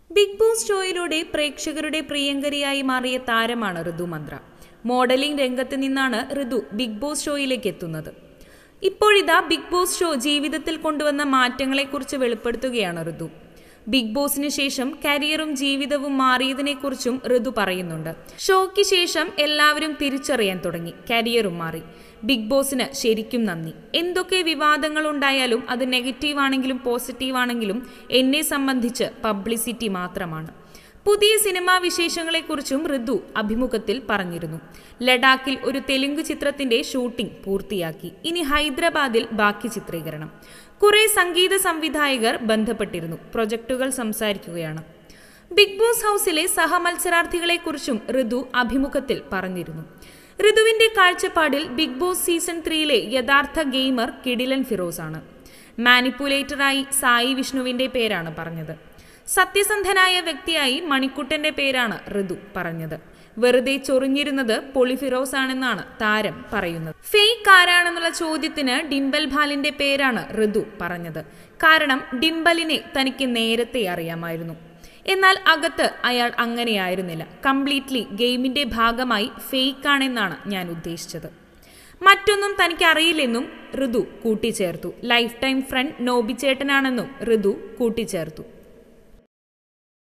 big boss ഷോയിലൂടെ പ്രേക്ഷകരുടെ പ്രിയങ്കരിയായി മാറിയ താരമാണ് ഋതു മന്ത്ര മോഡലിംഗ് രംഗത്ത് നിന്നാണ് ഋതു ബിഗ് ബോസ് ഷോയിലേക്ക് എത്തുന്നത് ഇപ്പോഴിതാ ബിഗ് ബോസ് ഷോ ജീവിതത്തിൽ കൊണ്ടുവന്ന മാറ്റങ്ങളെക്കുറിച്ച് വെളിപ്പെടുത്തുകയാണ് ഋതു ബിഗ് ബോസിന് ശേഷം കരിയറും ജീവിതവും മാറിയതിനെക്കുറിച്ചും ഋതു പറയുന്നുണ്ട് ഷോയ്ക്ക് ശേഷം എല്ലാവരും തിരിച്ചറിയാൻ തുടങ്ങി കരിയറും മാറി ബിഗ് ബോസിന് ശരിക്കും നന്ദി എന്തൊക്കെ വിവാദങ്ങൾ ഉണ്ടായാലും അത് നെഗറ്റീവ് ആണെങ്കിലും പോസിറ്റീവ് ആണെങ്കിലും എന്നെ സംബന്ധിച്ച് പബ്ലിസിറ്റി മാത്രമാണ് പുതിയ സിനിമാ വിശേഷങ്ങളെക്കുറിച്ചും ഋതു അഭിമുഖത്തിൽ പറഞ്ഞിരുന്നു ലഡാക്കിൽ ഒരു തെലുങ്ക് ചിത്രത്തിന്റെ ഷൂട്ടിംഗ് പൂർത്തിയാക്കി ഇനി ഹൈദരാബാദിൽ ബാക്കി ചിത്രീകരണം കുറെ സംഗീത സംവിധായകർ ബന്ധപ്പെട്ടിരുന്നു പ്രൊജക്ടുകൾ സംസാരിക്കുകയാണ് ബിഗ് ബോസ് ഹൗസിലെ സഹമത്സരാർത്ഥികളെക്കുറിച്ചും ഋതു അഭിമുഖത്തിൽ പറഞ്ഞിരുന്നു ഋതുവിന്റെ കാഴ്ചപ്പാടിൽ ബിഗ് ബോസ് സീസൺ ത്രീയിലെ യഥാർത്ഥ ഗെയിമർ കിടിലൻ ഫിറോസ് ആണ് മാനിപ്പുലേറ്ററായി സായി വിഷ്ണുവിന്റെ പേരാണ് പറഞ്ഞത് സത്യസന്ധനായ വ്യക്തിയായി മണിക്കുട്ടന്റെ പേരാണ് ഋതു പറഞ്ഞത് വെറുതെ ചൊറിഞ്ഞിരുന്നത് പൊളിഫിറോസ് ആണെന്നാണ് താരം പറയുന്നത് ഫേക്ക് ആരാണെന്നുള്ള ചോദ്യത്തിന് ഡിംബൽ ഭാലിന്റെ പേരാണ് ഋതു പറഞ്ഞത് കാരണം ഡിംബലിനെ തനിക്ക് നേരത്തെ അറിയാമായിരുന്നു എന്നാൽ അകത്ത് അയാൾ അങ്ങനെയായിരുന്നില്ല കംപ്ലീറ്റ്ലി ഗെയിമിന്റെ ഭാഗമായി ഫേക്ക് ആണെന്നാണ് ഞാൻ ഉദ്ദേശിച്ചത് മറ്റൊന്നും തനിക്ക് അറിയില്ലെന്നും ഋതു കൂട്ടിച്ചേർത്തു ലൈഫ് ടൈം ഫ്രണ്ട് നോബിച്ചേട്ടനാണെന്നും ഋതു കൂട്ടിച്ചേർത്തു